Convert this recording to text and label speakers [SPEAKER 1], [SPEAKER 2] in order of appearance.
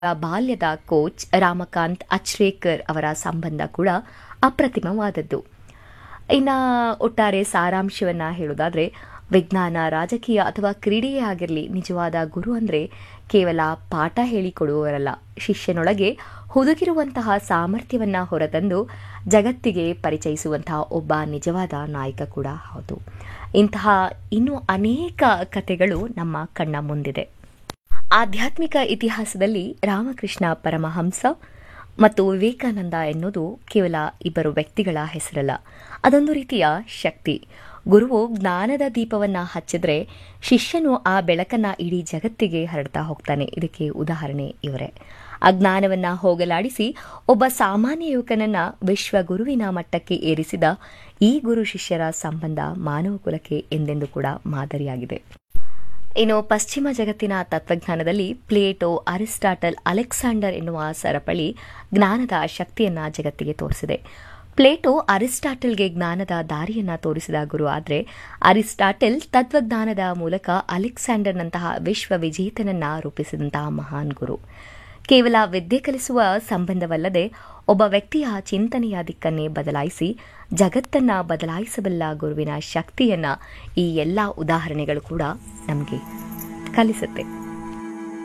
[SPEAKER 1] ಬಾಲ್ಯದ ಕೋಚ್ ರಾಮಕಾಂತ್ ಅಚ್ರೇಕರ್ ಅವರ ಸಂಬಂಧ ಕೂಡ ಅಪ್ರತಿಮವಾದದ್ದು ಇನ್ನು ಒಟ್ಟಾರೆ ಸಾರಾಂಶವನ್ನ ಹೇಳೋದಾದ್ರೆ ವಿಜ್ಞಾನ ರಾಜಕೀಯ ಅಥವಾ ಕ್ರೀಡೆಯೇ ಆಗಿರಲಿ ನಿಜವಾದ ಗುರು ಅಂದರೆ ಕೇವಲ ಪಾಠ ಹೇಳಿಕೊಡುವವರಲ್ಲ ಶಿಷ್ಯನೊಳಗೆ ಹುದುಗಿರುವಂತಹ ಸಾಮರ್ಥ್ಯವನ್ನ ಹೊರತಂದು ಜಗತ್ತಿಗೆ ಪರಿಚಯಿಸುವಂತಹ ಒಬ್ಬ ನಿಜವಾದ ನಾಯಕ ಕೂಡ ಹೌದು ಇಂತಹ ಇನ್ನೂ ಅನೇಕ ಕಥೆಗಳು ನಮ್ಮ ಕಣ್ಣ ಮುಂದಿದೆ ಆಧ್ಯಾತ್ಮಿಕ ಇತಿಹಾಸದಲ್ಲಿ ರಾಮಕೃಷ್ಣ ಪರಮಹಂಸ ಮತ್ತು ವಿವೇಕಾನಂದ ಎನ್ನುವುದು ಕೇವಲ ಇಬ್ಬರು ವ್ಯಕ್ತಿಗಳ ಹೆಸರಲ್ಲ ಅದೊಂದು ರೀತಿಯ ಶಕ್ತಿ ಗುರುವು ಜ್ಞಾನದ ದೀಪವನ್ನ ಹಚ್ಚಿದ್ರೆ ಶಿಷ್ಯನು ಆ ಬೆಳಕನ್ನ ಇಡೀ ಜಗತ್ತಿಗೆ ಹರಡ್ತಾ ಹೋಗ್ತಾನೆ ಇದಕ್ಕೆ ಉದಾಹರಣೆ ಇವರೇ ಅಜ್ಞಾನವನ್ನ ಹೋಗಲಾಡಿಸಿ ಒಬ್ಬ ಸಾಮಾನ್ಯ ಯುವಕನನ್ನ ವಿಶ್ವ ಗುರುವಿನ ಮಟ್ಟಕ್ಕೆ ಏರಿಸಿದ ಈ ಗುರು ಶಿಷ್ಯರ ಸಂಬಂಧ ಮಾನವ ಕುಲಕ್ಕೆ ಎಂದೆಂದು ಕೂಡ ಮಾದರಿಯಾಗಿದೆ ಇನ್ನು ಪಶ್ಚಿಮ ಜಗತ್ತಿನ ತತ್ವಜ್ಞಾನದಲ್ಲಿ ಪ್ಲೇಟೋ ಅರಿಸ್ಟಾಟಲ್ ಅಲೆಕ್ಸಾಂಡರ್ ಎನ್ನುವ ಸರಪಳಿ ಜ್ಞಾನದ ಶಕ್ತಿಯನ್ನ ಜಗತ್ತಿಗೆ ತೋರಿಸಿದೆ ಪ್ಲೇಟೋ ಅರಿಸ್ಟಾಟಲ್ಗೆ ಜ್ಞಾನದ ದಾರಿಯನ್ನ ತೋರಿಸಿದ ಗುರು ಆದರೆ ಅರಿಸ್ಟಾಟಲ್ ತತ್ವಜ್ಞಾನದ ಮೂಲಕ ಅಲೆಕ್ಸಾಂಡರ್ನಂತಹ ವಿಶ್ವ ವಿಜೇತನನ್ನ ರೂಪಿಸಿದಂತಹ ಮಹಾನ್ ಗುರು ಕೇವಲ ವಿದ್ಯೆ ಕಲಿಸುವ ಸಂಬಂಧವಲ್ಲದೆ ಒಬ್ಬ ವ್ಯಕ್ತಿಯ ಚಿಂತನೆಯ ದಿಕ್ಕನ್ನೇ ಬದಲಾಯಿಸಿ ಜಗತ್ತನ್ನ ಬದಲಾಯಿಸಬಲ್ಲ ಗುರುವಿನ ಶಕ್ತಿಯನ್ನ ಈ ಎಲ್ಲ ಉದಾಹರಣೆಗಳು ಕೂಡ ನಮಗೆ ಕಲಿಸುತ್ತೆ